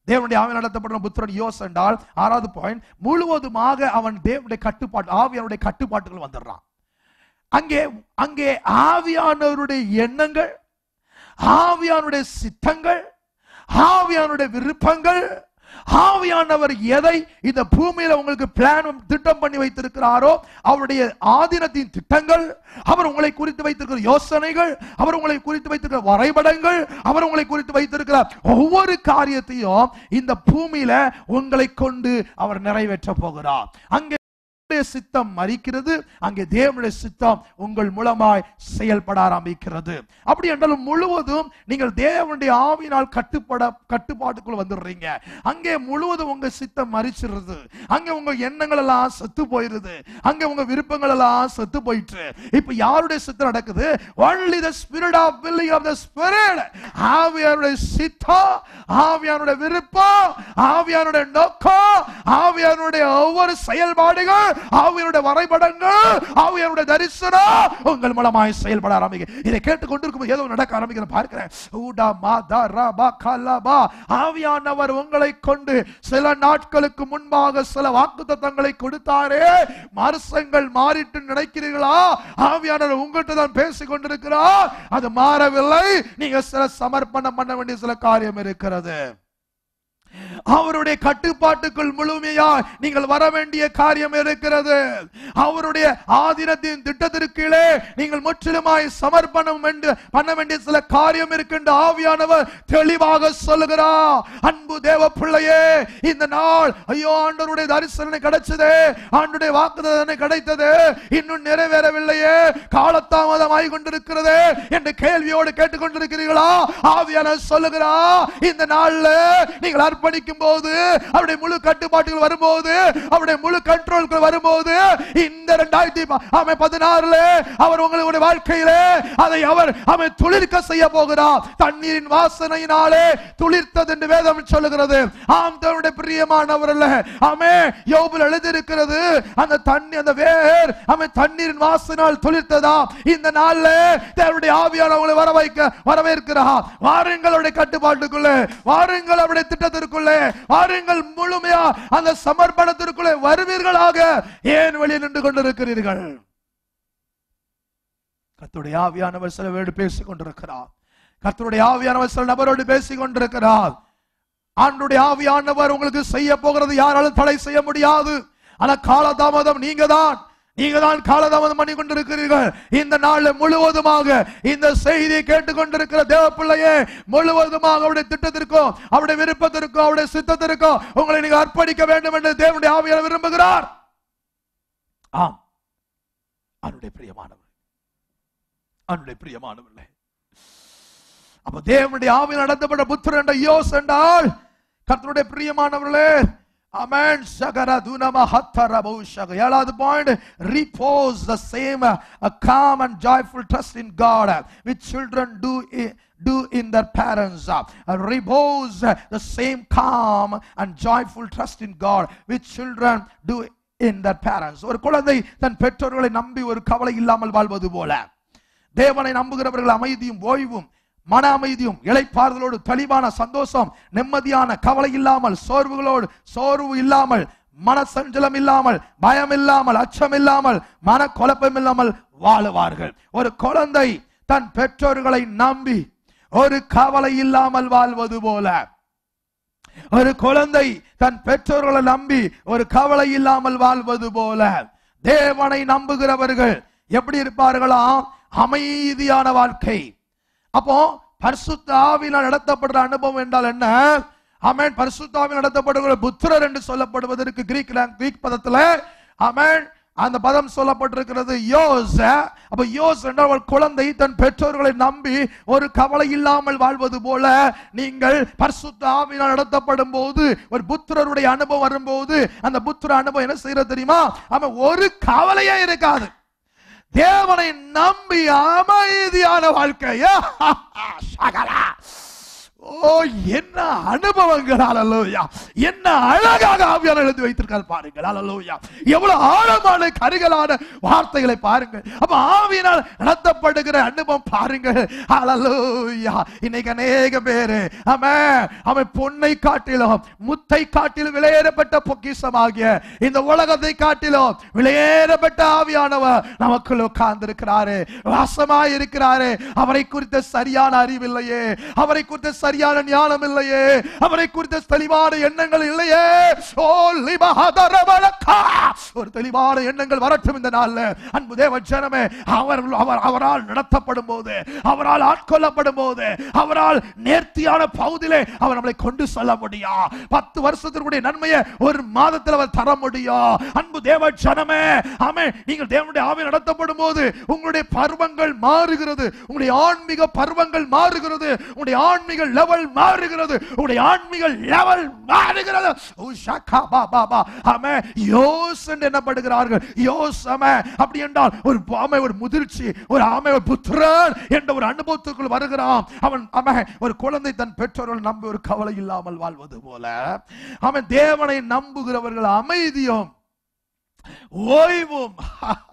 தேவனுடைய ஆவி நடத்தப்படுற புத்திரன் யோஸ் என்றால் ஆறாவது பாயிண்ட் முழுவதுமாக அவன் தேவனுடைய கட்டுப்பாட்டு ஆவியானுடைய கட்டுப்பாட்டுகள் வந்துடுறான் அங்கே அங்கே ஆவியானவருடைய எண்ணங்கள் ஆவியானுடைய சித்தங்கள் ஆவியானுடைய விருப்பங்கள் ஆவியானவர் எதை இந்த பூமியில உங்களுக்கு பிளான் திட்டம் பண்ணி வைத்திருக்கிறாரோ அவருடைய ஆதீனத்தின் திட்டங்கள் அவர் உங்களை குறித்து வைத்திருக்கிற யோசனைகள் அவர் உங்களை குறித்து வைத்திருக்கிற வரைபடங்கள் அவர் உங்களை குறித்து வைத்திருக்கிற ஒவ்வொரு காரியத்தையும் இந்த பூமியில உங்களை கொண்டு அவர் நிறைவேற்ற போகிறார் அங்கே தேவனுடைய சித்தம் மறிக்கிறது அங்கே தேவனுடைய சித்தம் உங்கள் மூலமாய் செயல்பட ஆரம்பிக்கிறது அப்படி என்றாலும் முழுவதும் நீங்கள் தேவனுடைய ஆவியினால் கட்டுப்பட கட்டுப்பாட்டுக்குள்ள வந்துடுறீங்க அங்கே முழுவதும் உங்க சித்தம் மறிச்சிருது அங்கே உங்க எண்ணங்கள் எல்லாம் செத்து போயிருது அங்கே உங்க விருப்பங்கள் எல்லாம் செத்து போயிட்டு இப்ப யாருடைய சித்தம் நடக்குது only the spirit of willing of the spirit ஆவியாருடைய சித்தம் ஆவியாருடைய விருப்பம் ஆவியாருடைய நோக்கம் ஆவியாருடைய ஒவ்வொரு செயல்பாடுகள் ஆவியனுடைய வரைபடங்கள் ஆவியனுடைய தரிசனம் உங்கள் மூலமாய் செயல்பட ஆரம்பிக்க இதை கேட்டு கொண்டிருக்கும் ஏதோ நடக்க ஆரம்பிக்கிற பார்க்கிறேன் ஊடா மா தா ரா பா கலா பா ஆவியானவர் உங்களை கொண்டு சில நாட்களுக்கு முன்பாக சில வாக்குத்தத்தங்களை கொடுத்தாரே மரசங்கள் மாறிட்டு நினைக்கிறீர்களா ஆவியானவர் உங்கள்கிட்ட தான் பேசிக் கொண்டிருக்கிறார் அது மாறவில்லை நீங்க சில சமர்ப்பணம் பண்ண வேண்டிய சில காரியம் இருக்கிறது அவருடைய கட்டுப்பாட்டுக்குள் முழுமையா நீங்கள் வர வேண்டிய காரியம் இருக்கிறது அவருடைய ஆதீனத்தின் திட்டத்திற்கீழே நீங்கள் முற்றிலுமாய் சமர்ப்பணம் என்று பண்ண வேண்டிய சில காரியம் இருக்கின்ற ஆவியானவர் தெளிவாக சொல்லுகிறார் அன்பு தேவ பிள்ளையே இந்த நாள் ஐயோ ஆண்டவருடைய தரிசனம் கிடைச்சதே ஆண்டுடைய வாக்குதனை கிடைத்தது இன்னும் நிறைவேறவில்லையே காலதாமதம் ஆகி கொண்டிருக்கிறது என்று கேள்வியோடு கேட்டுக்கொண்டிருக்கிறீர்களா ஆவியானவர் சொல்லுகிறா இந்த நாள்ல நீங்கள் அர்ப்பணிக்கும் போது அவருடைய முழு கட்டுப்பாட்டுகள் வரும்போது அவருடைய முழு கண்ட்ரோல்கள் வரும்போது இந்த ரெண்டாயிரத்தி அவன் பதினாறுல அவர் உங்களுடைய வாழ்க்கையிலே அதை அவர் அவன் துளிர்க்க செய்ய போகிறார் தண்ணீரின் வாசனையினாலே துளிர்த்தது என்று வேதம் சொல்லுகிறது ஆம் தன்னுடைய பிரியமானவர் அல்ல ஆமே யோபுல் எழுதியிருக்கிறது அந்த தண்ணி அந்த வேர் அவன் தண்ணீரின் வாசனால் துளிர்த்ததா இந்த நாள்ல தேவனுடைய ஆவியானவங்களை வர வைக்க வரவேற்கிறார் வாருங்கள் அவருடைய கட்டுப்பாட்டுக்குள்ளே வாருங்கள் அவருடைய திட்டத்திற்குள்ளே வாருங்கள் முழுமையா அந்த சமர்ப்பணத்திற்குள்ளே வருவீர்களாக ஏன் வெளியே நின்று கொண்டிருக்கிறீர்கள் கர்த்தருடைய ஆவியானவர் சில வேடு பேசிக் கொண்டிருக்கிறார் கர்த்தருடைய ஆவியானவர் சில நபரோடு பேசிக் கொண்டிருக்கிறார் ஆண்டுடைய ஆவியானவர் உங்களுக்கு செய்ய போகிறது யாராலும் தடை செய்ய முடியாது ஆனா காலதாமதம் நீங்க தான் நீங்க தான் காலதாமதம் பண்ணி கொண்டிருக்கிறீர்கள் இந்த நாள்ல முழுவதுமாக இந்த செய்தியை கேட்டுக்கொண்டிருக்கிற தேவ பிள்ளையே முழுவதுமாக அவருடைய திட்டத்திற்கும் அவருடைய விருப்பத்திற்கும் அவருடைய சித்தத்திற்கும் உங்களை நீங்க அர்ப்பணிக்க வேண்டும் என்று தேவனுடைய ஆவியாளர் விரும்புகிறார் ஆம் அவருடைய பிரியமானவர் அவருடைய பிரியமானவர்களே அப்ப தேவனுடைய ஆவியில் நடத்தப்பட்ட புத்திரன் என்ற யோஸ் என்றால் கர்த்தருடைய பிரியமானவர்களே Amen. Shagara dunama hattara bhushaga. ஏழாவது point repose the same uh, a calm and joyful trust in God uh, which children do i- do in their parents. Uh, repose uh, the same calm and joyful trust in God which children do in their parents. ஒரு குழந்தை தன் பெற்றோர்களை நம்பி ஒரு கவலை இல்லாமல் வாழ்வது போல தேவனை நம்புகிறவர்கள் அமைதியும் ஓய்வும் மன அமைதியும் இளைப்பாறுதலோடு தெளிவான சந்தோஷம் நிம்மதியான கவலை இல்லாமல் சோர்வுகளோடு சோர்வு இல்லாமல் மன சஞ்சலம் இல்லாமல் பயம் இல்லாமல் அச்சம் இல்லாமல் மன குழப்பம் இல்லாமல் வாழுவார்கள் ஒரு குழந்தை தன் பெற்றோர்களை நம்பி ஒரு கவலை இல்லாமல் வாழ்வது போல ஒரு குழந்தை தன் பெற்றோர்களை நம்பி ஒரு கவலை இல்லாமல் வாழ்வது போல தேவனை நம்புகிறவர்கள் எப்படி இருப்பார்களாம் அமைதியான வாழ்க்கை அப்போ பரிசுத்த ஆவியினால் நடத்தப்படுற அனுபவம் என்றால் என்ன ஆமென் பரிசுத்த ஆவியில் நடத்தப்படுகிற புத்திரர் என்று சொல்லப்படுவதற்கு கிரீக் லாங்- கிரீக் பதத்துல ஆமென் அந்த பதம் சொல்லப்பட்டிருக்கிறது யோஸ் அப்ப யோஸ் என்றால் ஒரு குழந்தை தன் பெற்றோர்களை நம்பி ஒரு கவலை இல்லாமல் வாழ்வது போல நீங்கள் பரிசுத்த ஆவியினால் நடத்தப்படும் போது ஒரு புத்திரருடைய அனுபவம் வரும்போது அந்த புத்திர அனுபவம் என்ன செய்யறது தெரியுமா அவன் ஒரு கவலையே இருக்காது தேவனை நம்பி அமைதியான வாழ்க்கை சகலா ஓ என்ன அனுபவங்கள் அல்லலோயா என்ன அழகாக ஆவியான எழுதி வைத்திருக்கார் பாருங்கள் அல்லலோயா எவ்வளவு ஆழமான கருகலான வார்த்தைகளை பாருங்கள் அப்ப ஆவியினால் நடத்தப்படுகிற அனுபவம் பாருங்கள் அல்லலோயா இன்னைக்கு அநேக பேரு அவன் அவன் பொன்னை காட்டிலும் முத்தை காட்டிலும் விலையேறப்பட்ட பொக்கிஷமாகிய இந்த உலகத்தை காட்டிலும் விலையேறப்பட்ட ஆவியானவர் நமக்குள் உட்கார்ந்து இருக்கிறாரு வாசமாய் இருக்கிறாரு அவரை குறித்த சரியான அறிவில்லையே அவரை குறித்த சரியான ஞானம் இல்லையே அவரை குறித்த தெளிவான எண்ணங்கள் இல்லையே ஓ லிபஹதர வழக்கா. ஒரு தெளிவான எண்ணங்கள் வரட்டும் இந்த நாள்ல அன்பு தேவ ஜனமே அவர் அவர் அவரால் நடத்தப்படும் போது அவரால் ஆட்கொள்ளப்படும் போது அவரால் நேர்த்தியான பகுதியிலே அவர் நம்மளை கொண்டு செல்ல முடியும் பத்து வருஷத்திற்குடைய நன்மையை ஒரு மாதத்தில் அவர் தர முடியும் அன்பு தேவ ஜனமே ஆமே நீங்கள் தேவனுடைய ஆவி நடத்தப்படும் போது உங்களுடைய பருவங்கள் மாறுகிறது உங்களுடைய ஆன்மீக பருவங்கள் மாறுகிறது உங்களுடைய ஆன்மீக லெவல் மாறுகிறது உங்களுடைய ஆன்மீக லெவல் மாறுகிறது ஓ, ஷக்கா, பா, பா, பா. ஆமே யோஸ் என்று என்னப்படுகிறார்கள் யோஸ் ஆமே அப்படி என்றால் ஒரு ஆமை ஒரு முதிர்ச்சி ஒரு ஆமை ஒரு புத்திரன் என்ற ஒரு அனுபவத்துக்குள் வருகிறான் அவன் ஆமே ஒரு குழந்தை தன் பெற்றோர்கள் நம்பி ஒரு கவலை இல்லாமல் வாழ்வது போல அவன் தேவனை நம்புகிறவர்கள் அமைதியும் ஓய்வும்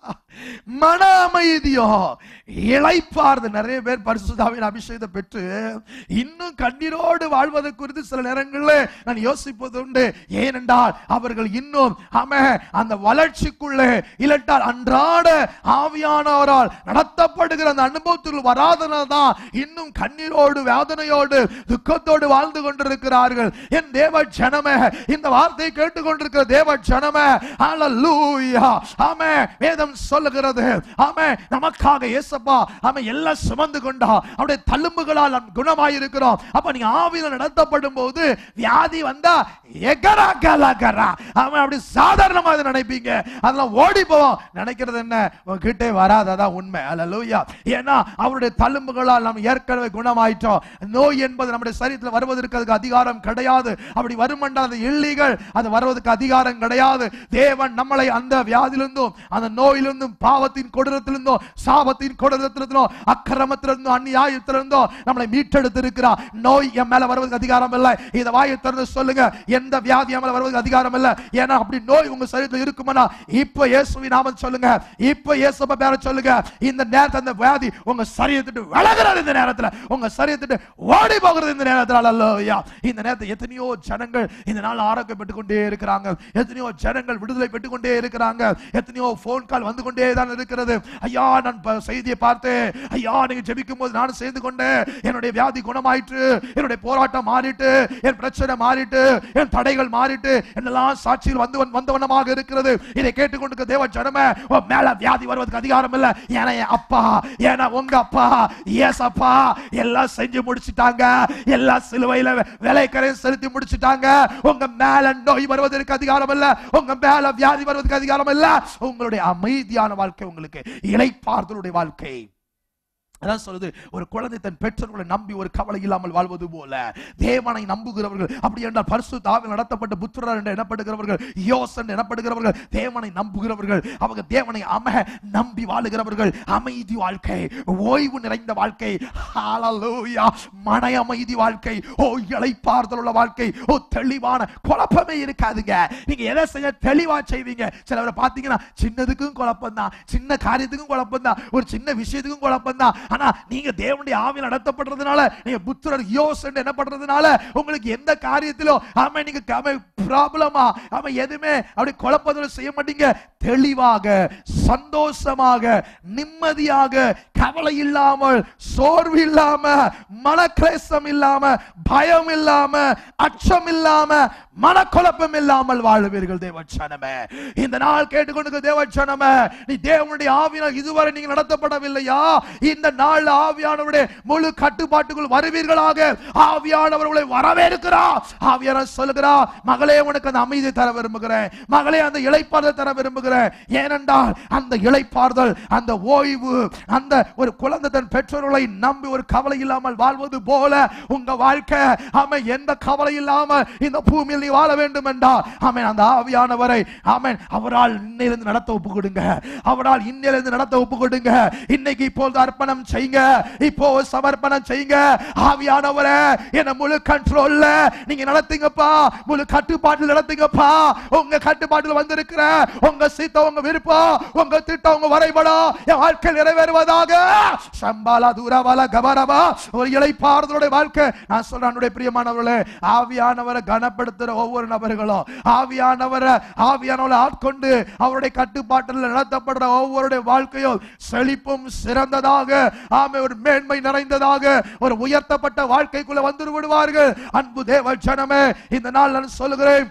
மன அமைதியோ இளைப்பார்ந்து நிறைய பேர் பரிசுத்தாவின் அபிஷேகத்தை பெற்று இன்னும் கண்ணீரோடு வாழ்வதை குறித்து சில நேரங்களில் நான் யோசிப்பது உண்டு ஏனென்றால் அவர்கள் இன்னும் ஆமே அந்த வளர்ச்சிக்குள்ளே இல்லட்டால் அன்றாட ஆவியானவரால் நடத்தப்படுகிற அந்த அனுபவத்துக்குள் வராதனால தான் இன்னும் கண்ணீரோடு வேதனையோடு துக்கத்தோடு வாழ்ந்து கொண்டிருக்கிறார்கள் என் தேவ ஜனமே இந்த வார்த்தையை கேட்டுக்கொண்டிருக்கிற தேவ ஜனமே ஹalleluya ஆமே வேதம் சொல்லுகிறது ஆமே நமக்காக இயேசப்பா ஆமே எல்லாம் சுமந்து கொண்டா அவருடைய தழும்புகளால் நாம் குணமாயிருக்கிறோம் அப்ப நீங்க ஆவியில நடத்தப்படும் போது வியாதி வந்தா எகரா கலகரா அவன் அப்படி சாதாரணமா அதை நினைப்பீங்க அதெல்லாம் ஓடி போவோம் நினைக்கிறது என்ன உங்ககிட்டே வராது அதான் உண்மை அல்லேலூயா ஏன்னா அவருடைய தழும்புகளால் நாம் ஏற்கனவே குணமாயிட்டோம் நோய் என்பது நம்முடைய சரீரத்தில் வருவதற்கு அதுக்கு அதிகாரம் கிடையாது அப்படி வருமென்றால் அது இல்லீகள் அது வருவதற்கு அதிகாரம் கிடையாது தேவன் நம்மளை அந்த வியாதியிலிருந்தும் அந்த நோயிலிருந்தும் பாவத்தின் கொடூரத்திலிருந்தும் சாபத்தின் கொடூரத்திலிருந்தும் அக்கிரமத்திலிருந்தும் அந்நியாயத்திலிருந்தும் நம்மளை மீட்டெடுத்திருக்கிறார் நோய் என் மேல வருவதற்கு அதிகாரம் இல்லை இதை வாயை திறந்து சொல்லுங்க எந்த வியாதி என் மேல வருவதற்கு அதிகாரம் இல்லை ஏன்னா அப்படி நோய் உங்க சரீரத்தில் இருக்குமானா இப்ப இயேசுவின் நாமம் சொல்லுங்க இப்ப இயேசுவ பேர சொல்லுங்க இந்த நேரத்துல அந்த வியாதி உங்க சரீரத்திட்டு விலகிறது இந்த நேரத்துல உங்க சரீரத்திட்டு ஓடி போகிறது இந்த நேரத்துல அல்லேலூயா இந்த நேரத்தில் எத்தனையோ ஜனங்கள் இந்த நாள் ஆரோக்கியம் பெற்றுக் கொண்டே இருக்கிறாங்க எத்தனையோ ஜனங்கள் விடுதலை பெற்றுக் கொண்டே இருக்கிறாங்க எத்தனையோ போன் கால் வந்து கொண்டே தான் இருக்கிறது ஐயா நான் ப- செய்தியை பார்த்தேன் ஐயா நீங்க ஜெபிக்கும் போது நானும் சேர்ந்து கொண்டேன் என்னுடைய வியாதி குணமாயிற்று என்னுடைய போராட்டம் மாறிட்டு என் பிரச்சனை மாறிட்டு என் தடைகள் மாறிட்டு என்னெல்லாம் சாட்சியில் வந்து வந்தவனமாக இருக்கிறது இதை கேட்டுக்கொண்டு தேவ ஜனமே உன் மேல வியாதி வருவதற்கு அதிகாரம் இல்ல ஏன்னா என் அப்பா ஏன்னா உங்க அப்பா ஏசப்பா எல்லாம் செஞ்சு முடிச்சிட்டாங்க எல்லாம் சிலுவையில விலைக்கரை செலுத்தி முடிச்சிட்டாங்க உங்க மேல நோய் வருவதற்கு அதிகாரம் இல்ல உங்க மேல வியாதி வருவதற்கு அதிகாரம் இல்ல உங்களுடைய அமைதியான வாழ்க்கை உங்களுக்கு இளைப்பாறுதலுடைய வாழ்க்கை அதான் சொல்லுது ஒரு குழந்தை தன் பெற்றோர்களை நம்பி ஒரு கவலை இல்லாமல் வாழ்வது போல தேவனை நம்புகிறவர்கள் அப்படி என்றால் பரிசு தாவில் நடத்தப்பட்ட புத்திரர் என்று எனப்படுகிறவர்கள் யோஸ் என்று எனப்படுகிறவர்கள் தேவனை நம்புகிறவர்கள் அவங்க தேவனை அம நம்பி வாழுகிறவர்கள் அமைதி வாழ்க்கை ஓய்வு நிறைந்த வாழ்க்கை ஹalleluya மன அமைதி வாழ்க்கை ஓ இளைப்பாறுதல் உள்ள வாழ்க்கை ஓ தெளிவான குழப்பமே இருக்காதுங்க நீங்க எதை செய்ய தெளிவா செய்வீங்க சிலவரை பார்த்தீங்கன்னா சின்னதுக்கும் குழப்பம் தான் சின்ன காரியத்துக்கும் குழப்பம் தான் ஒரு சின்ன விஷயத்துக்கும் குழப்பம் தான் ஆனா நீங்க தேவனுடைய ஆவியில் நடத்தப்படுறதுனால நீங்க புத்திரர் யோஸ் என்று என்ன பண்றதுனால உங்களுக்கு எந்த காரியத்திலும் ஆமா நீங்க ப்ராப்ளமா ஆமா எதுவுமே அப்படி குழப்பத்தில் செய்ய மாட்டீங்க தெளிவாக சந்தோஷமாக நிம்மதியாக கவலை இல்லாமல் சோர்வு இல்லாம மனக்லேசம் இல்லாம பயம் இல்லாம அச்சம் இல்லாம மனக்குழப்பம் இல்லாமல் வாழுவீர்கள் தேவச்சனமே இந்த நாள் கேட்டுக்கொண்டு தேவச்சனமே நீ தேவனுடைய ஆவியால் இதுவரை நீங்க நடத்தப்படவில்லையா இந்த நாள் ஆவியானவருடைய முழு கட்டுப்பாட்டுக்குள் வருவீர்களாக ஆவியானவர்களை வரவேற்கிறார் ஆவியானவர் சொல்லுகிறார் மகளே உனக்கு அந்த அமைதியை தர விரும்புகிறேன் மகளே அந்த இளைப்பாறுதலை தர விரும்புகிறேன் ஏனென்றால் அந்த இளைப்பாறுதல் அந்த ஓய்வு அந்த ஒரு குழந்தை தன் பெற்றோர்களை நம்பி ஒரு கவலை இல்லாமல் வாழ்வது போல உங்க வாழ்க்கை ஆமென் எந்த கவலை இல்லாமல் இந்த பூமியில் நீ வாழ வேண்டும் என்றால் ஆமென் அந்த ஆவியானவரை ஆமென் அவரால் இன்னையிலிருந்து நடத்த ஒப்பு கொடுங்க அவரால் இன்னையிலிருந்து நடத்த ஒப்பு கொடுங்க இன்னைக்கு இப்போது அர்ப்பணம் செய்யுங்க இப்போ சமர்ப்பணம் செய்யுங்க ஆவியானவரே என்ன முழு கண்ட்ரோல்ல நீங்க நடத்துங்கப்பா முழு கட்டுப்பாட்டில் நடத்துங்கப்பா உங்க கட்டுப்பாட்டில் வந்திருக்கிற உங்க சித்தம் உங்க விருப்பம் உங்க திட்டம் உங்க வரைபடம் என் வாழ்க்கை நிறைவேறுவதாக சம்பாலா தூரவால கபரவா ஒரு இளைப்பாறுதலுடைய வாழ்க்கை நான் சொல்றேன் என்னுடைய பிரியமானவர்களே ஆவியானவரை கனப்படுத்துற ஒவ்வொரு நபர்களும் ஆவியானவரை ஆவியானவரை ஆட்கொண்டு அவருடைய கட்டுப்பாட்டில் நடத்தப்படுற ஒவ்வொருடைய வாழ்க்கையும் செழிப்பும் சிறந்ததாக ஆமை ஒரு மேன்மை நிறைந்ததாக ஒரு உயர்த்தப்பட்ட வாழ்க்கைக்குள்ள வந்து விடுவார்கள் அன்பு தேவ ஜனமே இந்த நாள் நான் சொல்லுகிறேன்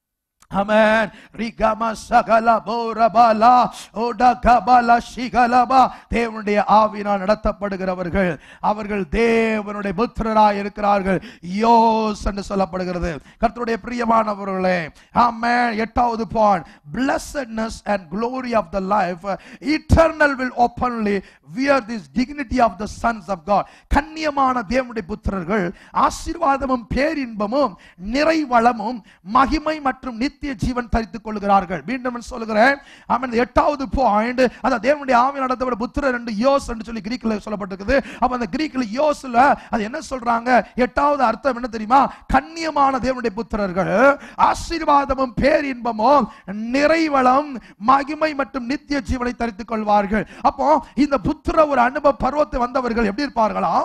Amen. Rigama sagala borabala oda kabala shigalaba தேவனுடைய ஆவியினால் நடத்தப்படுகிறவர்கள் அவர்கள் தேவனுடைய புத்திரராய் இருக்கிறார்கள் யோஸ் என்று சொல்லப்படுகிறது கர்த்தருடைய பிரியமானவர்களே ஆமென் எட்டாவது point blessedness and glory of the life eternal will openly wear this dignity of the sons of God கண்ணியமான தேவனுடைய புத்திரர்கள் ஆசீர்வாதமும் பேரின்பமும் நிறைவளமும் மகிமை மற்றும் நித்திய ஜீவன் தரித்துக் கொள்கிறார்கள் மீண்டும் நான் சொல்லுகிறேன் ஆமென் இந்த எட்டாவது பாயிண்ட் அந்த தேவனுடைய ஆவி நடத்தப்பட புத்திரர் என்று யோஸ் என்று சொல்லி கிரீக்கில் சொல்லப்பட்டிருக்குது அப்ப அந்த கிரீக்கில் யோஸ்ல அது என்ன சொல்றாங்க எட்டாவது அர்த்தம் என்ன தெரியுமா கண்ணியமான தேவனுடைய புத்திரர்கள் ஆசீர்வாதமும் பேரின்பமும் நிறைவளம் மகிமை மற்றும் நித்திய ஜீவனை தரித்துக் கொள்வார்கள் அப்போ இந்த புத்திர ஒரு அனுபவ பருவத்தை வந்தவர்கள் எப்படி இருப்பார்களா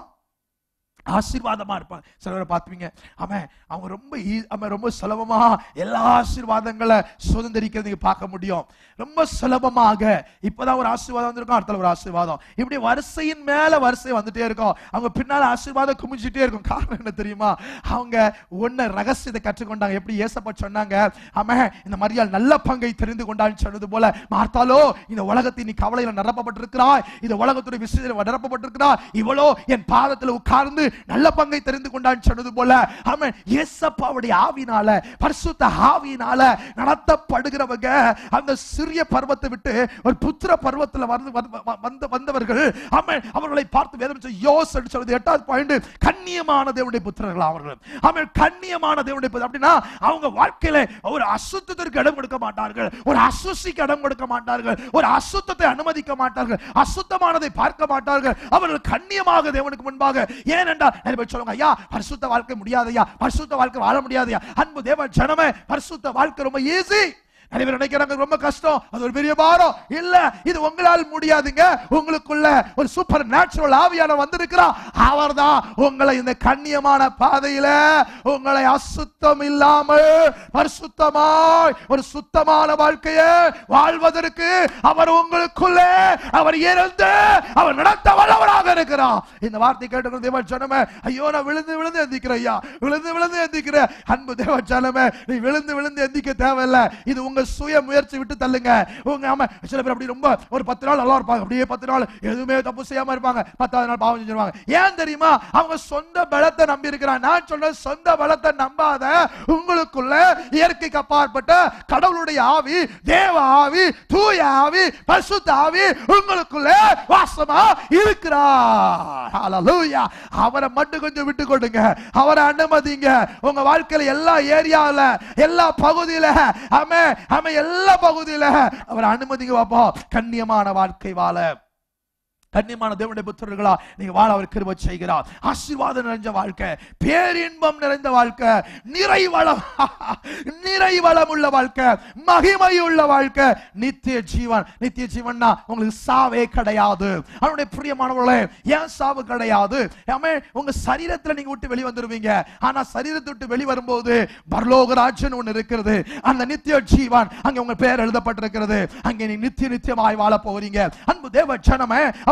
ஆசீர்வாதமா இருப்பாங்க சிலரை பார்த்துவீங்க அவன் அவங்க ரொம்ப ஈ- அவன் ரொம்ப சுலபமா எல்லா ஆசீர்வாதங்களை சுதந்திரிக்கிறது நீங்க பார்க்க முடியும் ரொம்ப சுலபமாக இப்பதான் ஒரு ஆசீர்வாதம் வந்திருக்கும் அடுத்த ஒரு ஆசீர்வாதம் இப்படி வரிசையின் மேல வரிசை வந்துட்டே இருக்கும் அவங்க பின்னால ஆசீர்வாதம் குமிஞ்சிட்டே இருக்கும் காரணம் என்ன தெரியுமா அவங்க ஒன்னு ரகசியத்தை கற்றுக்கொண்டாங்க எப்படி ஏசப்பா சொன்னாங்க அவன் இந்த மரியாள் நல்ல பங்கை தெரிந்து கொண்டான்னு சொன்னது போல மார்த்தாலோ இந்த உலகத்தின் நீ கவலையில நிரப்பப்பட்டிருக்கிறாய் இந்த உலகத்துடைய விஷயத்தில் நிரப்பப்பட்டிருக்கிறாய் இவளோ என் பாதத்தில் உட்கார்ந்து நல்ல பங்கை தெரிந்து கொண்டான்னு சொன்னது போல அவன் இயேசப்பாவுடைய ஆவினால பரிசுத்த ஆவியினால நடத்தப்படுகிறவங்க அந்த சிறிய பருவத்தை விட்டு ஒரு புத்திர பருவத்துல வந்து வந்து- வந்து வந்தவர்கள் அவன் அவர்களை பார்த்து வேதம் சொல்லுது, யோஸ் என்று சொல்றது எட்டாவது பாயிண்ட் கண்ணியமான தேவனுடைய புத்திரர்கள் அவர்கள் அவன் கண்ணியமான தேவனுடைய புத்திரர். அப்படின்னா அவங்க வாழ்க்கையில ஒரு அசுத்தத்திற்கு இடம் கொடுக்க மாட்டார்கள் ஒரு அசுசிக்கு இடம் கொடுக்க மாட்டார்கள் ஒரு அசுத்தத்தை அனுமதிக்க மாட்டார்கள் அசுத்தமானதை பார்க்க மாட்டார்கள் அவர்கள் கண்ணியமாக தேவனுக்கு முன்பாக ஏனென்றால் நிறைய பேர் சொல்லுவாங்க ஐயா பரிசுத்த வாழ்க்கை முடியாதையா பரிசுத்த வாழ்க்கை வாழ முடியாதையா அன்பு தேவ ஜனமே பரிசுத்த வாழ்க்கை ரொம்ப ஈஸி நிறைய பேர் நினைக்கிறாங்க ரொம்ப கஷ்டம் அது ஒரு பெரிய பாரம் இல்ல இது உங்களால் முடியாதுங்க உங்களுக்குள்ள ஒரு சூப்பர் நேச்சுரல் ஆவியான வந்திருக்கிறார் அவர்தான் உங்களை இந்த கண்ணியமான பாதையில உங்களை அசுத்தம் இல்லாமல் பரிசுத்தமாய் ஒரு சுத்தமான வாழ்க்கையை வாழ்வதற்கு அவர் உங்களுக்குள்ளே அவர் இருந்து அவர் நடத்த வல்லவராக இருக்கிறார் இந்த வார்த்தை கேட்டு தேவ ஜனமே ஐயோ நான் விழுந்து விழுந்து எந்திக்கிறேன் ஐயா விழுந்து விழுந்து எந்திக்கிறேன் அன்பு தேவ ஜனமே நீ விழுந்து விழுந்து எந்திக்க தேவையில்ல இது உங்க சுய முயற்சி விட்டு தள்ளுங்க உங்க ஆமா சில பேர் அப்படி ரொம்ப ஒரு பத்து நாள் நல்லா இருப்பாங்க அப்படியே பத்து நாள் எதுவுமே தப்பு செய்யாம இருப்பாங்க பத்தாவது நாள் பாவம் செஞ்சிருவாங்க ஏன் தெரியுமா அவங்க சொந்த பலத்தை நம்பி இருக்கிறாங்க நான் சொல்றேன் சொந்த பலத்தை நம்பாத உங்களுக்குள்ள இயற்கைக்கு அப்பாற்பட்ட கடவுளுடைய ஆவி தேவ ஆவி தூய ஆவி பரிசுத்த ஆவி உங்களுக்குள்ள வாசமா இருக்கிறார் ஹalleluya அவரை மட்டும் கொஞ்சம் விட்டு கொடுங்க அவரை அனுமதிங்க உங்க வாழ்க்கையில எல்லா ஏரியால எல்லா பகுதியில ஆமே ஆமே எல்லா பகுதியில அவரை அனுமதிங்க பாப்போம் கண்ணியமான வாழ்க்கை வாழ கண்ணியமான தேவனுடைய புத்திரர்களா நீங்க வாழ அவர் கிருபை செய்கிறார் ஆசீர்வாதம் நிறைஞ்ச வாழ்க்கை பேரின்பம் நிறைந்த வாழ்க்கை நிறைவளம் நிறைவளம் உள்ள வாழ்க்கை மகிமை உள்ள வாழ்க்கை நித்திய ஜீவன் நித்திய ஜீவன்னா உங்களுக்கு சாவே கிடையாது அவனுடைய பிரியமானவர்களே ஏன் சாவு கிடையாது ஆமே உங்க சரீரத்துல நீங்க விட்டு வெளி வந்துருவீங்க ஆனா சரீரத்தை விட்டு வெளி வரும்போது பரலோக ராஜ்யம் ஒண்ணு இருக்கிறது அந்த நித்திய ஜீவன் அங்க உங்க பேர் எழுதப்பட்டிருக்கிறது அங்கே நீ நித்திய நித்தியமாய் வாழ போறீங்க அன்பு தேவ ஜனமே அப்ப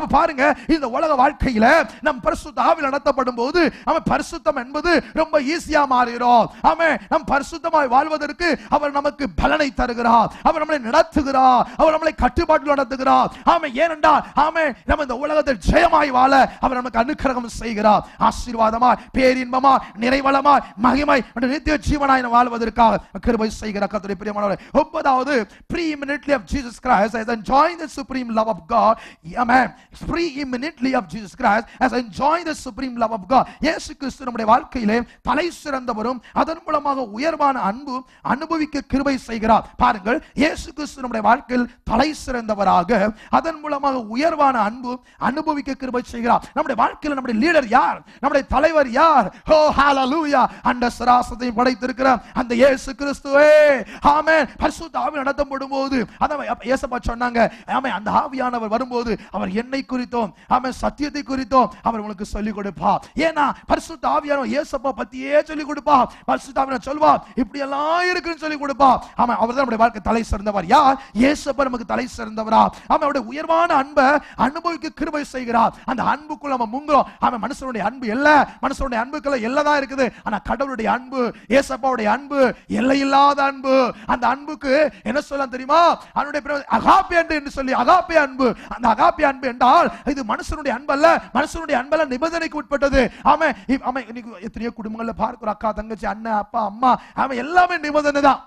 அவன் பாருங்க இந்த உலக வாழ்க்கையில நம் பரிசுத்த ஆவில் நடத்தப்படும் போது அவன் பரிசுத்தம் என்பது ரொம்ப ஈஸியா மாறுகிறோம் அவன் நம் பரிசுத்தமாய் வாழ்வதற்கு அவர் நமக்கு பலனை தருகிறார் அவர் நம்மளை நடத்துகிறார் அவர் நம்மளை கட்டுப்பாட்டில் நடத்துகிறார் ஆமே ஏனென்றால் ஆமே நம்ம இந்த உலகத்தில் ஜெயமாய் வாழ அவர் நமக்கு அனுக்கிரகம் செய்கிறார் ஆசீர்வாதமாய் பேரின்பமா நிறைவளமாய் மகிமை மற்றும் நித்திய ஜீவனாய் நாம் வாழ்வதற்காக கிருபை செய்கிற கர்த்தருடைய பிரியமானவரே ஒன்பதாவது preeminently of Jesus Christ as enjoying the supreme love of God amen preeminently of Jesus Christ as enjoying the supreme love of God இயேசு கிறிஸ்து நம்முடைய வாழ்க்கையிலே தலை சிறந்தவரும் அதன் மூலமாக உயர்வான அன்பு அனுபவிக்க கிருபை செய்கிறார் பாருங்கள் இயேசு கிறிஸ்து நம்முடைய வாழ்க்கையில் தலை சிறந்தவராக அதன் மூலமாக உயர்வான அன்பு அனுபவிக்க கிருபை செய்கிறார் நம்முடைய வாழ்க்கையில் நம்முடைய லீடர் யார் நம்முடைய தலைவர் யார் ஓ ஹalleluya அந்த சராசத்தை படைத்திருக்கிற அந்த இயேசு கிறிஸ்துவே ஆமென் பரிசுத்த ஆவி நடத்தப்படும் போது அதான் இயேசப்பா சொன்னாங்க ஆமென் அந்த ஆவியானவர் வரும்போது அவர் என்னை குறித்தோம் ஆமென் சத்தியத்தை குறித்தோம் அவர் உங்களுக்கு சொல்லிக் கொடுப்பா ஏன்னா பரிசுத்த ஆவியானவர் இயேசப்பா பத்தியே சொல்லிக் கொடுப்பா பரிசுத்த ஆவியானவர் சொல்வா இப்படி எல்லாம் இருக்குன்னு சொல்லி கொடுப்பா ஆமா அவர் தான் நம்முடைய வாழ்க்கை தலை சிறந்தவர் யார் இயேசப்பா நமக்கு தலை சிறந்தவரா ஆமா அவருடைய உயர்வான அன்பை அனுபவிக்க கிருபை செய்கிறார் அந்த அன்புக்குள்ள நம்ம முங்குறோம் ஆமா மனுஷனுடைய அன்பு இல்ல மனுஷனுடைய அன்புக்குள்ள எல்லாம் இருக்குது ஆனா கடவுளுடைய அன்பு ஏசப்பாவுடைய அன்பு எல்லையில்லாத அன்பு அந்த அன்புக்கு என்ன சொல்லலாம் தெரியுமா அவனுடைய பிறகு அகாப்பி அன்பு என்று சொல்லி அகாப்பி அன்பு அந்த அகாப்பி அன்பு என்றால் இது மனுஷனுடைய அன்பு அல்ல மனுஷனுடைய அன்பல்ல நிபந்தனைக்கு உட்பட்டது ஆமா இ- ஆமா இன்னைக்கு எத்தனையோ குடும்பங்கள்ல பார்க்கிறோம் அக்கா தங்கச்சி அண்ணன் அப்பா அம்மா ஆமா எல்லாமே நிபந்தனை தான்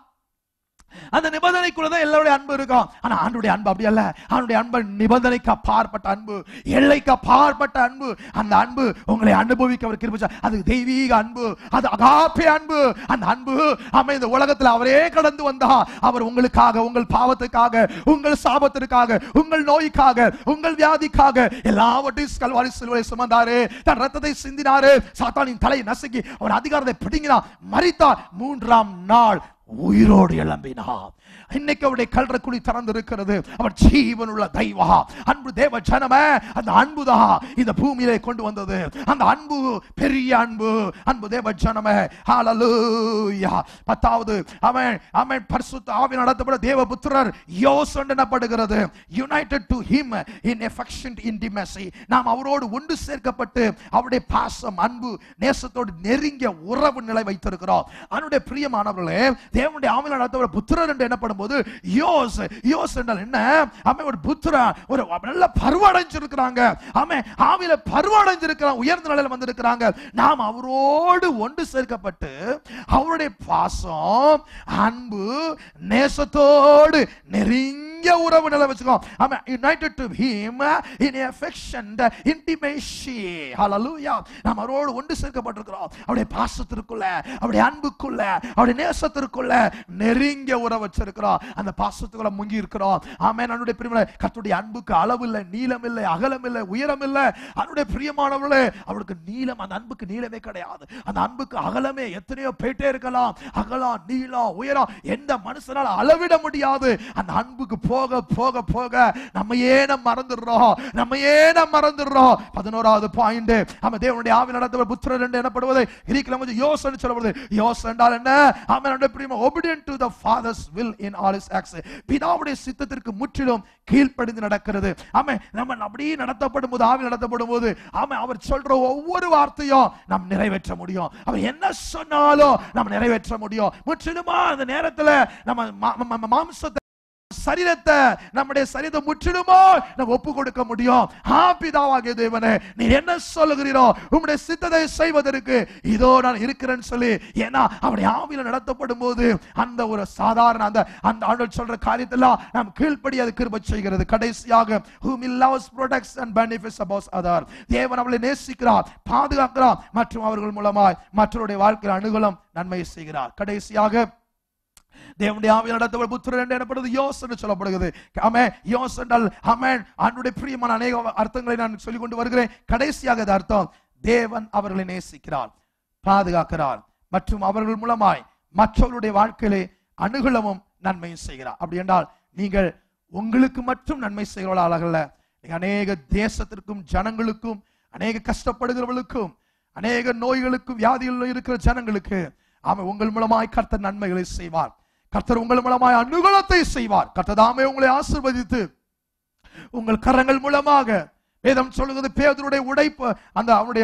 அந்த நிபந்தனைக்குள்ளதான் எல்லாருடைய அன்பு இருக்கும் ஆனா ஆண்டுடைய அன்பு அப்படி அல்ல ஆண்டுடைய அன்பு நிபந்தனைக்கு அப்பாற்பட்ட அன்பு எல்லைக்கு அப்பாற்பட்ட அன்பு அந்த அன்பு உங்களை அனுபவிக்க அவர் கிருபிச்சா அது தெய்வீக அன்பு அது அகாப்பே அன்பு அந்த அன்பு ஆமா இந்த உலகத்துல அவரே கடந்து வந்தா அவர் உங்களுக்காக உங்கள் பாவத்துக்காக உங்கள் சாபத்திற்காக உங்கள் நோய்க்காக உங்கள் வியாதிக்காக எல்லாவற்றையும் கல்வாரி சிலுவை சுமந்தாரு தன் ரத்தத்தை சிந்தினாரு சாத்தானின் தலையை நசுக்கி அவன் அதிகாரத்தை பிடுங்கினார் மரித்தார் மூன்றாம் நாள் உயிரோடு எழும்பினார் இன்னைக்கு அவருடைய கல்ற குழி திறந்து இருக்கிறது அவர் ஜீவனுள்ள தெய்வா அன்பு தேவ ஜனமே அந்த அன்புதான் இந்த பூமியிலே கொண்டு வந்தது அந்த அன்பு பெரிய அன்பு அன்பு தேவ ஜனமே ஹalleluya பத்தாவது அவன் அவன் பரிசுத்த ஆவி நடத்தப்பட தேவபுத்திரர் யோசன் எனப்படுகிறது united to him in affection intimacy நாம் அவரோடு ஒன்று சேர்க்கப்பட்டு அவருடைய பாசம் அன்பு நேசத்தோடு நெருங்கிய உறவு நிலை வைத்திருக்கிறோம் அவனுடைய பிரியமானவர்களே தேவனுடைய ஆவியில் நடத்தப்பட புத்திரர் என்று எனப்படும் போது யோஸ் யோஸ் என்றால் என்ன அவன் ஒரு புத்திரன் ஒரு நல்ல பருவடைஞ்சிருக்கிறாங்க அவன் ஆவியில பருவடைஞ்சிருக்கிறான் உயர்ந்த நிலையில வந்திருக்கிறாங்க நாம் அவரோடு ஒன்று சேர்க்கப்பட்டு அவருடைய பாசம் அன்பு நேசத்தோடு நெருங்கிய உறவு நிலை வச்சுக்கோம் அவன் united to him in affection intimacy hallelujah நாம் அவரோடு ஒன்று சேர்க்கப்பட்டிருக்கிறோம் அவருடைய பாசத்திற்குள்ள அவருடைய அன்புக்குள்ள அவருடைய நேசத்திற்குள்ள நெருங்கிய உறவு வச்சிருக்கிறோம் அந்த பாசத்துக்குள்ள முங்கி இருக்கிறோம் ஆமே நம்முடைய பிரியமான கர்த்தருடைய அன்புக்கு அளவு இல்லை நீளம் இல்லை அகலம் இல்லை உயரம் இல்லை அவருடைய பிரியமானவர்களே அவருக்கு நீளம் அந்த அன்புக்கு நீளமே கிடையாது அந்த அன்புக்கு அகலமே எத்தனையோ போயிட்டே இருக்கலாம் அகலம் நீளம் உயரம் எந்த மனுஷனால அளவிட முடியாது அந்த அன்புக்கு போக போக போக நம்ம ஏன மறந்துடுறோம் நம்ம ஏன மறந்துடுறோம் பதினோராவது பாயிண்ட் நம்ம தேவனுடைய ஆவி நடத்தவர் புத்திரர் என்று எனப்படுவது கிரீக்கில் வந்து யோசன் சொல்லப்படுது யோசன் என்றால் என்ன ஆமென் நம்முடைய பிரியமா obedient to the father's will in all his acts பிதாவுடைய சித்தத்திற்கு முற்றிலும் கீழ்ப்படிந்து நடக்கிறது ஆமென் நம்ம அப்படியே நடத்தப்படும் போது ஆவி நடத்தப்படும் போது ஆமென் அவர் சொல்ற ஒவ்வொரு வார்த்தையும் நாம் நிறைவேற்ற முடியும் அவர் என்ன சொன்னாலும் நாம் நிறைவேற்ற முடியும் முற்றிலுமா அந்த நேரத்துல நம்ம மா- மா- மா- மாம்சத்தை சரீரத்தை நம்முடைய சரீரத்தை முற்றிலுமோ நம்ம ஒப்பு கொடுக்க முடியும் ஆ பிதாவாகிய தேவனே நீ என்ன சொல்லுகிறீரோ உம்முடைய சித்தத்தை செய்வதற்கு இதோ நான் இருக்கிறேன்னு சொல்லி ஏன்னா அவருடைய ஆவியில நடத்தப்படும் போது அந்த ஒரு சாதாரண அந்த அந்த ஆண்டவர் சொல்ற காரியத்தெல்லாம் நாம் கீழ்ப்படி அது கிருபை செய்கிறது கடைசியாக whom he loves protects and benefits about other தேவன் அவளை நேசிக்கிறார் பாதுகாக்கிறார் மற்றும் அவர்கள் மூலமாய் மற்றவருடைய வாழ்க்கையில் அனுகூலம் நன்மை செய்கிறார் கடைசியாக தேவனுடைய ஆவியில் நடத்தவர் புத்திரன் என்று எனப்படுவது யோஸ் என்று சொல்லப்படுகிறது ஆமே யோஸ் என்றால் ஆமென் ஆண்டுடைய பிரியமான அநேக அர்த்தங்களை நான் சொல்லிக் கொண்டு வருகிறேன் கடைசியாக இது அர்த்தம் தேவன் அவர்களை நேசிக்கிறார் பாதுகாக்கிறார் மற்றும் அவர்கள் மூலமாய் மற்றவர்களுடைய வாழ்க்கையிலே அனுகூலமும் நன்மையும் செய்கிறார் அப்படி என்றால் நீங்கள் உங்களுக்கு மட்டும் நன்மை செய்கிறவர்களாகல்ல நீங்க அநேக தேசத்திற்கும் ஜனங்களுக்கும் அநேக கஷ்டப்படுகிறவர்களுக்கும் அநேக நோய்களுக்கும் வியாதிகளில் இருக்கிற ஜனங்களுக்கு அவன் உங்கள் மூலமாய் கர்த்தர் நன்மைகளை செய்வார் கர்த்தர் உங்கள் மூலமாய் அனுகூலத்தை செய்வார் கர்த்தர் தாமே உங்களை ஆசீர்வதித்து உங்கள் கரங்கள் மூலமாக வேதம் சொல்லுகிறது பேதருடைய உடைப்பு அந்த அவனுடைய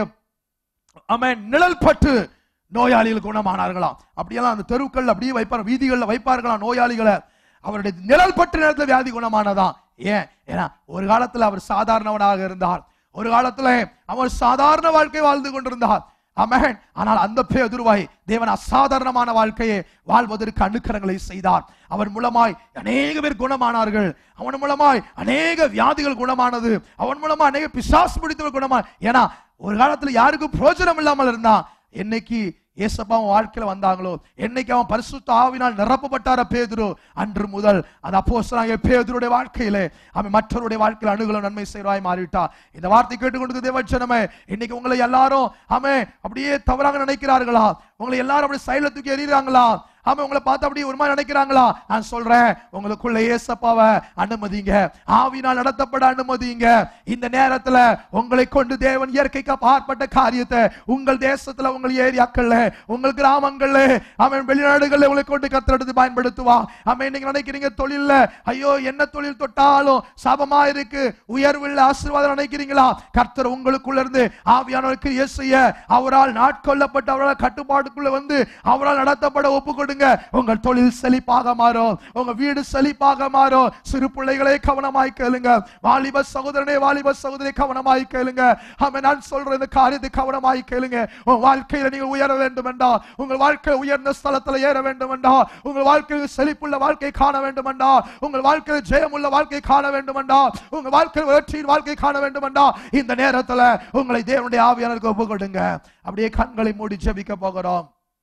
அவன் நிழல் பட்டு நோயாளிகள் குணமானார்களாம் அப்படியெல்லாம் அந்த தெருக்கள் அப்படியே வைப்பார் வீதிகளில் வைப்பார்களாம் நோயாளிகளை அவருடைய நிழல் பட்டு நேரத்தில் வியாதி குணமானதாம் ஏன் ஏன்னா ஒரு காலத்துல அவர் சாதாரணவனாக இருந்தார் ஒரு காலத்துல அவர் சாதாரண வாழ்க்கை வாழ்ந்து கொண்டிருந்தார் அமேன் ஆனால் அந்த பேதுருவாய் தேவன் அசாதாரணமான வாழ்க்கையை வாழ்வதற்கு அனுக்கரங்களை செய்தார் அவன் மூலமாய் அநேக பேர் குணமானார்கள் அவன் மூலமாய் அநேக வியாதிகள் குணமானது அவன் மூலமா அநேக பிசாசு பிடித்தவர் குணமா ஏன்னா ஒரு காலத்துல யாருக்கும் பிரயோஜனம் இல்லாமல் இருந்தான் என்னைக்கு ஏசப்பா அவன் வாழ்க்கையில வந்தாங்களோ என்னைக்கு அவன் பரிசுத்த ஆவினால் நிரப்பப்பட்டார பேதுரு அன்று முதல் அந்த அப்போஸ்தலனாகிய பேதுருடைய வாழ்க்கையிலே அவன் மற்றவருடைய வாழ்க்கையில் அணுகலும் நன்மை செய்வாய் மாறிவிட்டா இந்த வார்த்தை கேட்டுக்கொண்டு தேவச்சனமே இன்னைக்கு உங்களை எல்லாரும் ஆமே அப்படியே தவறாக நினைக்கிறார்களா உங்களை எல்லாரும் அப்படி சைடுல தூக்கி எறிகிறாங்களா ஆமா உங்களை பார்த்து அப்படி ஒரு மாதிரி நினைக்கிறாங்களா நான் சொல்றேன் உங்களுக்குள்ள ஏசப்பாவை அனுமதிங்க ஆவினால் நடத்தப்பட அனுமதிங்க இந்த நேரத்துல உங்களை கொண்டு தேவன் இயற்கைக்கு அப்பாற்பட்ட காரியத்தை உங்கள் தேசத்துல உங்கள் ஏரியாக்கள்ல உங்கள் கிராமங்கள்ல அவன் வெளிநாடுகள்ல உங்களை கொண்டு கத்தெடுத்து பயன்படுத்துவான் அவன் நீங்க நினைக்கிறீங்க தொழில்ல ஐயோ என்ன தொழில் தொட்டாலும் சாபமா இருக்கு உயர்வுள்ள ஆசீர்வாதம் நினைக்கிறீங்களா கர்த்தர் உங்களுக்குள்ள இருந்து ஆவியானவருக்கு இயேசுய அவரால் நாட்கொள்ளப்பட்டு அவரால் கட்டுப்பாட்டுக்குள்ள வந்து அவரால் நடத்தப்பட ஒப்பு கொடுங்க உங்கள் தொழில் செழிப்பாக மாறும் உங்க வீடு செழிப்பாக மாறும் சிறு பிள்ளைகளை கவனமாய் கேளுங்க வாலிப சகோதரனே வாலிப சகோதரி கவனமாய் கேளுங்க ஆமென் நான் சொல்ற இந்த காரியத்தை கவனமாய் கேளுங்க உங்க வாழ்க்கையில நீங்க உயர வேண்டும் என்றால் உங்கள் வாழ்க்கை உயர்ந்த ஸ்தலத்துல ஏற வேண்டும் என்றால் உங்கள் வாழ்க்கையில் செழிப்புள்ள வாழ்க்கை காண வேண்டும் என்றால் உங்கள் வாழ்க்கையில் ஜெயமுள்ள வாழ்க்கை காண வேண்டும் என்றால் உங்கள் வாழ்க்கையில் வெற்றியின் வாழ்க்கை காண வேண்டும் என்றால் இந்த நேரத்துல உங்களை தேவனுடைய ஆவியானருக்கு ஒப்பு கொடுங்க அப்படியே கண்களை மூடி ஜெபிக்க போகிறோம்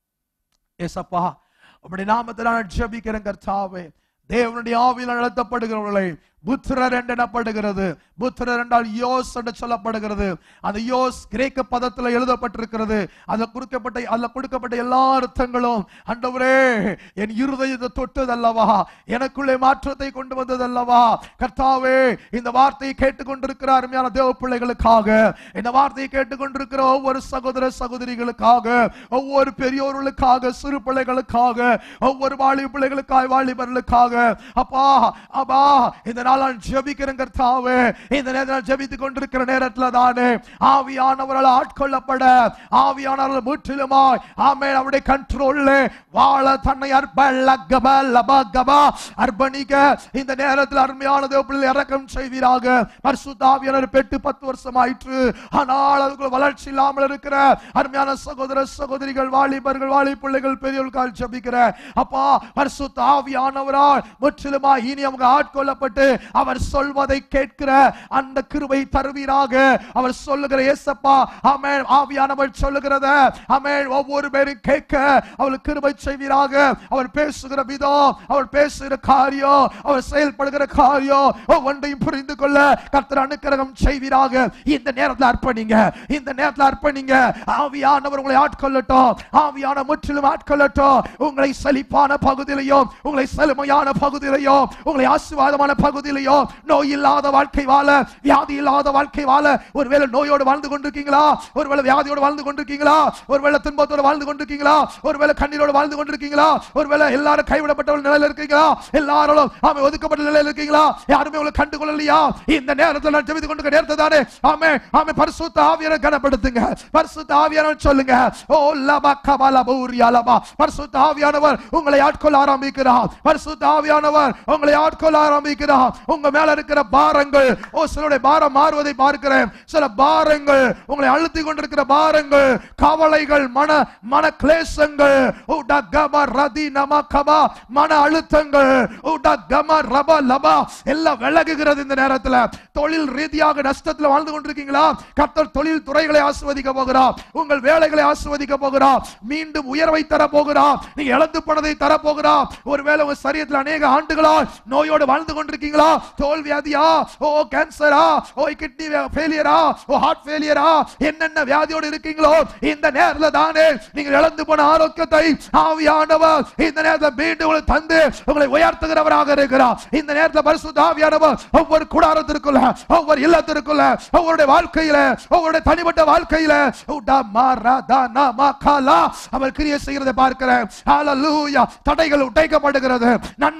ஏசப்பா உம்முடைய நாமத்தில் நான் ஜெபிக்கிறேன் கர்த்தாவே தேவனுடைய ஆவியில் நடத்தப்படுகிறவர்களை புத்திரர் என்று எனப்படுகிறது புத்திரர் என்றால் யோஸ் என்று சொல்லப்படுகிறது அந்த யோஸ் கிரேக்க பதத்தில் எழுதப்பட்டிருக்கிறது அதில் கொடுக்கப்பட்ட அதில் கொடுக்கப்பட்ட எல்லா அர்த்தங்களும் அண்டவரே என் இருதயத்தை தொட்டதல்லவா எனக்குள்ளே மாற்றத்தை கொண்டு வந்ததல்லவா கர்த்தாவே இந்த வார்த்தையை கேட்டுக்கொண்டிருக்கிற அருமையான தேவ பிள்ளைகளுக்காக இந்த வார்த்தையை கேட்டுக்கொண்டிருக்கிற ஒவ்வொரு சகோதர சகோதரிகளுக்காக ஒவ்வொரு பெரியோர்களுக்காக சிறு பிள்ளைகளுக்காக ஒவ்வொரு வாலிப பிள்ளைகளுக்காக வாலிபர்களுக்காக அப்பா அப்பா இந்த நாள் நான் ஜெபிக்கிறேன் கர்த்தாவே இந்த நேரத்தில் நான் ஜெபித்துக் கொண்டிருக்கிற நேரத்தில் தானே ஆவியானவரால் ஆட்கொள்ளப்பட ஆவியானவர்கள் முற்றிலுமாய் ஆமென் அவருடைய கண்ட்ரோல்ல வாழ தன்னை அர்ப்பலகப லபகபா அர்ப்பணிக்க இந்த நேரத்தில் அருமையான தேவப்பிள்ளை இறக்கம் செய்வீராக பரிசுத்த ஆவியானவர் பெற்று பத்து வருஷம் ஆயிற்று ஆனால் அதுக்குள்ள வளர்ச்சி இல்லாமல் இருக்கிற அருமையான சகோதர சகோதரிகள் வாலிபர்கள் வாலி பிள்ளைகள் பெரியவர்களுக்காக ஜெபிக்கிற அப்பா பரிசுத்த ஆவியானவரால் முற்றிலுமாய் இனி அவங்க ஆட்கொள்ளப்பட்டு அவர் சொல்வதை கேட்கிற அந்த கிருபை தருவீராக அவர் சொல்லுகிற ஏசப்பா ஆமென் ஆவியானவர் சொல்லுகிறத ஆமென் ஒவ்வொரு பேரும் கேட்க அவர் கிருபை செய்வீராக அவர் பேசுகிற விதம் அவர் பேசுகிற காரியம் அவர் செயல்படுகிற காரியம் ஒவ்வொன்றையும் புரிந்து கொள்ள கர்த்தர் அனுக்கிரகம் செய்வீராக இந்த நேரத்தில் அர்ப்பணிங்க இந்த நேரத்தில் அர்ப்பணிங்க ஆவியானவர் உங்களை ஆட்கொள்ளட்டும் ஆவியான முற்றிலும் ஆட்கொள்ளட்டும் உங்களை செழிப்பான பகுதியிலையும் உங்களை செழுமையான பகுதியிலையும் உங்களை ஆசீர்வாதமான பகுதியிலையும் நோய் இல்லாத வாழ்க்கை வாழ வியாதி இல்லாத வாழ்க்கை வாழ ஒருவேளை நோயோடு வாழ்ந்து கொண்டிருக்கீங்களா ஒருவேளை வியாதியோடு வாழ்ந்து கொண்டிருக்கீங்களா ஒருவேளை துன்பத்தோடு வாழ்ந்து கொண்டிருக்கீங்களா ஒருவேளை கண்ணீரோடு வாழ்ந்து கொண்டிருக்கீங்களா ஒருவேளை எல்லாரும் கைவிடப்பட்ட நிலையில இருக்கீங்களா எல்லாரும் ஆமே ஒதுக்கப்பட்ட நிலையில இருக்கீங்களா யாருமே உங்களை கண்டுகொள்ளலையா இந்த நேரத்தில் நான் ஜெபித்து கொண்டு நேரத்தை தானே ஆமே ஆமே பரிசுத்த ஆவியரை கனப்படுத்துங்க பரிசுத்த ஆவியானவர் சொல்லுங்க ஓ லபா கபால பௌரியா லபா பரிசுத்த ஆவியானவர் உங்களை ஆட்கொள்ள ஆரம்பிக்கிறார் பரிசுத்த ஆவியானவர் உங்களை ஆட்கொள்ள ஆரம்பிக்கிறார் உங்க மேல இருக்கிற பாரங்கள் ஓ சிலருடைய பாரம் மாறுவதை பார்க்கிறேன் சில பாரங்கள் உங்களை அழுத்தி கொண்டிருக்கிற பாரங்கள் கவலைகள் மன மன கிளேசங்கள் ஓ டகப ரதி நம கபா மன அழுத்தங்கள் ஓ டகம ரப லபா எல்லாம் விலகுகிறது இந்த நேரத்துல தொழில் ரீதியாக நஷ்டத்துல வாழ்ந்து கொண்டிருக்கீங்களா கர்த்தர் தொழில் துறைகளை ஆசிர்வதிக்க போகிறார் உங்கள் வேலைகளை ஆசிர்வதிக்க போகிறார் மீண்டும் உயர்வை தர போகிறார் நீங்க இழந்து போனதை தர போகிறார் ஒருவேளை உங்க சரீரத்தில் அநேக ஆண்டுகளா நோயோடு வாழ்ந்து கொண்டிருக்கீங்களா தோல் வியாதியா ஓ கேன்சரா ஓ கிட்னி ஃபெயிலியரா ஓ ஹார்ட் ஃபெயிலியரா என்னென்ன வியாதியோடு இருக்கீங்களோ இந்த நேரத்தில் தானே நீங்கள் இழந்து போன ஆரோக்கியத்தை ஆவியானவர் இந்த நேரத்தில் மீண்டும் உங்களை தந்து உங்களை உயர்த்துகிறவராக இருக்கிறார் இந்த நேரத்தில் பரிசுத்த ஆவியானவர் ஒவ்வொரு கூடாரத்திற்குள்ள ஒவ்வொரு இல்லத்திற்குள்ள ஒவ்வொருடைய வாழ்க்கையில ஒவ்வொருடைய தனிப்பட்ட வாழ்க்கையில உடா மாரா தானா மாகாலா அவர் கிரியை செய்கிறதை பார்க்கிறேன் ஹalleluya தடைகள் உடைக்கப்படுகிறது நன்மை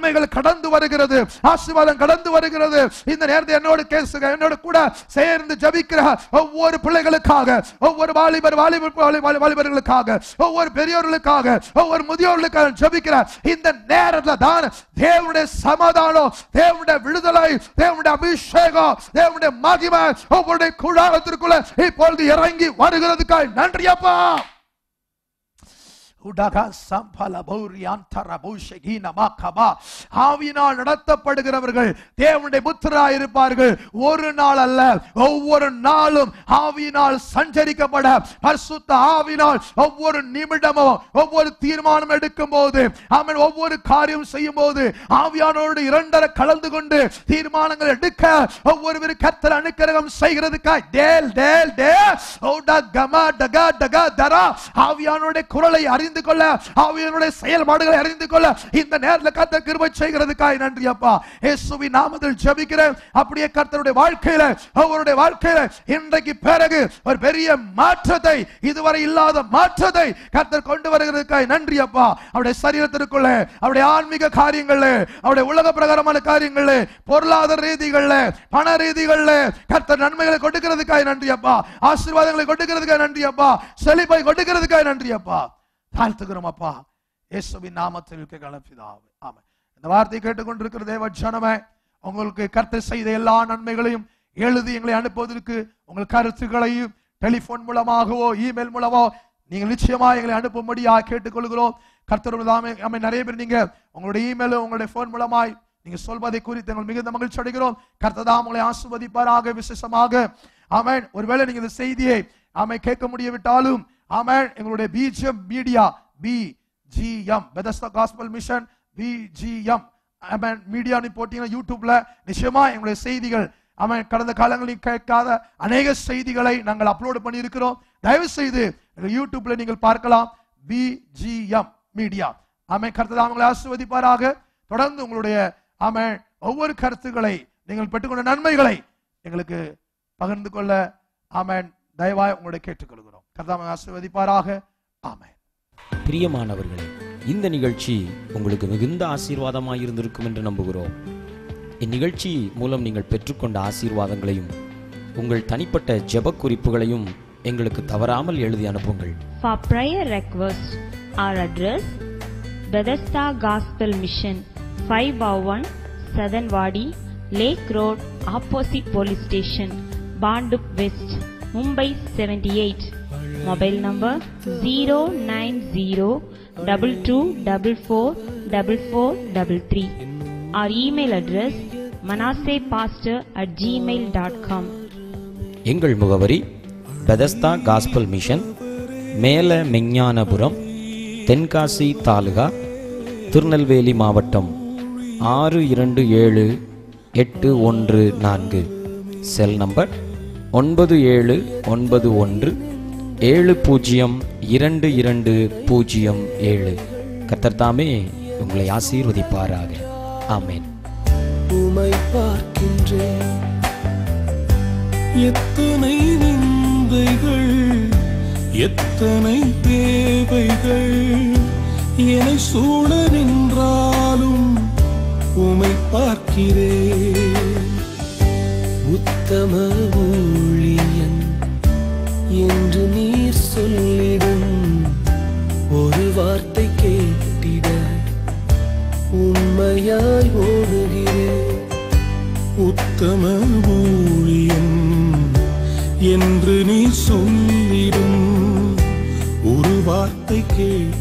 நன்மைகள் கடந்து வருகிறது ஆசீர்வாதம் கடந்து வருகிறது இந்த நேரத்தில் என்னோடு கேசுக என்னோட கூட சேர்ந்து ஜபிக்கிற ஒவ்வொரு பிள்ளைகளுக்காக ஒவ்வொரு வாலிபர் வாலிபர் வாலி- வாலி- வாலிபர்களுக்காக ஒவ்வொரு பெரியோர்களுக்காக ஒவ்வொரு முதியோர்களுக்காக ஜபிக்கிற இந்த நேரத்தில் தான் தேவனுடைய சமாதானம் தேவனுடைய விடுதலை தேவனுடைய அபிஷேகம் தேவனுடைய மகிமை ஒவ்வொருடைய குழாகத்திற்குள்ள இப்பொழுது இறங்கி வருகிறதுக்காக நன்றி அப்பா உடக சம்பல பௌரியாந்தர பௌஷகீன மாக்கபா. ஆவியினால் நடத்தப்படுகிறவர்கள் தேவனுடைய புத்திராய் இருப்பார்கள் ஒரு நாள் அல்ல ஒவ்வொரு நாளும் ஆவியினால் சஞ்சரிக்கப்பட பரிசுத்த ஆவியினால் ஒவ்வொரு நிமிடமும் ஒவ்வொரு தீர்மானம் எடுக்கும் போது அவன் ஒவ்வொரு காரியம் செய்யும் போது ஆவியானோடு இரண்டரை கலந்து கொண்டு தீர்மானங்கள் எடுக்க ஒவ்வொரு கத்தர் அனுக்கிரகம் செய்கிறதுக்காய் டேல் டேல் டே ஓடா கமா டகா டகா தரா ஆவியானுடைய குரலை அறிந்து கொள்ள ஆவியானுடைய செயல்பாடுகளை அறிந்து கொள்ள இந்த நேரத்தில் கர்த்தர் கிருபை செய்கிறதுக்காய் நன்றி அப்பா இயேசுவின் நாமத்தில் ஜெபிக்கிறேன் அப்படியே கர்த்தருடைய வாழ்க்கையில அவருடைய வாழ்க்கையில இன்றைக்கு பிறகு ஒரு பெரிய மாற்றத்தை இதுவரை இல்லாத மாற்றத்தை கர்த்தர் கொண்டு வருகிறதுக்காய் நன்றி அப்பா அவருடைய சரீரத்திற்குள்ள அவருடைய ஆன்மீக காரியங்கள்ல அவருடைய உலக பிரகாரமான காரியங்கள்ல பொருளாதார ரீதிகள்ல பண ரீதிகள்ல கர்த்தர் நன்மைகளை கொடுக்கிறதுக்காய் நன்றி அப்பா ஆசீர்வாதங்களை கொடுக்கிறதுக்காய் நன்றி அப்பா செழிப்பை கொடுக்கிறதுக்காய் நன்றி அப்பா தாழ்த்துகிறோம் அப்பா இயேசுவின் நாமத்தில் கலப்பிதாவே ஆமென் இந்த வார்த்தை கேட்டுக்கொண்டிருக்கிற தேவ ஜனமே உங்களுக்கு கர்த்தர் செய்த எல்லா நன்மைகளையும் எழுதி எங்களை அனுப்புவதற்கு உங்கள் கருத்துக்களையும் டெலிபோன் மூலமாகவோ இமெயில் மூலமோ நீங்கள் நிச்சயமா எங்களை அனுப்பும்படியா கேட்டுக்கொள்கிறோம் கர்த்தர் தாமே ஆமென். நிறைய பேர் நீங்க உங்களுடைய இமெயிலும் உங்களுடைய போன் மூலமாய் நீங்க சொல்வதை குறித்து எங்கள் மிகுந்த மகிழ்ச்சி அடைகிறோம் கர்த்ததாம் உங்களை ஆசிர்வதிப்பாராக விசேஷமாக ஆமென் ஒருவேளை நீங்க இந்த செய்தியை ஆமென் கேட்க முடியவிட்டாலும் ஆமென் எங்களுடைய BGM media B GM Bethesda gospel mission BGM ஆமென் மீடியான்னு போட்டீங்கன்னா யூடியூப்ல நிச்சயமா எங்களுடைய செய்திகள் ஆமென் கடந்த காலங்களில் கேட்காத அநேக செய்திகளை நாங்கள் அப்லோட் பண்ணியிருக்கிறோம் தயவு செய்து எங்கள் யூடியூப்ல நீங்கள் பார்க்கலாம் பிஜிஎம் மீடியா ஆமென் கர்த்தர் உங்களை ஆசிர்வதிப்பாராக தொடர்ந்து உங்களுடைய ஆமென் ஒவ்வொரு கருத்துக்களை நீங்கள் பெற்றுக்கொண்ட நன்மைகளை எங்களுக்கு பகிர்ந்து கொள்ள ஆமென் தயவாய் உங்களுடைய கேட்டுக்கொள்கிறோம் கர்த்தாவை ஆசிர்வதிப்பாராக ஆமென் பிரியமானவர்களே இந்த நிகழ்ச்சி உங்களுக்கு மிகுந்த ஆசீர்வாதமாக இருந்திருக்கும் என்று நம்புகிறோம் இந்நிகழ்ச்சி மூலம் நீங்கள் பெற்றுக்கொண்ட ஆசீர்வாதங்களையும் உங்கள் தனிப்பட்ட ஜெப குறிப்புகளையும் எங்களுக்கு தவறாமல் எழுதி அனுப்புங்கள் For prayer requests, our address Bethesda Gospel Mission 501 Southern Wadi Lake Road opposite Police Station Bandup West Mumbai 78 Mobile number 09022444433 Our email address manassehpastor at gmail.com எங்கள் முகவரி பெதஸ்தா காஸ்பல் மிஷன் மேல மெஞ்ஞானபுரம் தென்காசி தாலுகா திருநெல்வேலி மாவட்டம் ஆறு இரண்டு ஏழு எட்டு ஒன்று நான்கு செல் நம்பர் ஒன்பது ஏழு ஒன்பது ஒன்று ஏழு பூஜ்ஜியம் இரண்டு இரண்டு பூஜ்ஜியம் ஏழு கத்தர்தாமே உங்களை ஆசீர்வதிப்பாராக ஆமென் உமை பார்க்கின்றேன் எத்தனை நிந்தைகள் எத்தனை தேவைகள் என்னை சூழ நின்றாலும் உமை பார்க்கிறேன் உத்தம ஊழியன் என்று நீர் சொல்லிடும் ஒரு வார்த்தை கேட்டிட உண்மையாய் ஓடுகிறேன் உத்தம ஊழியம் என்று நீ சொல்லிடும் ஒரு வார்த்தை கேட்டிட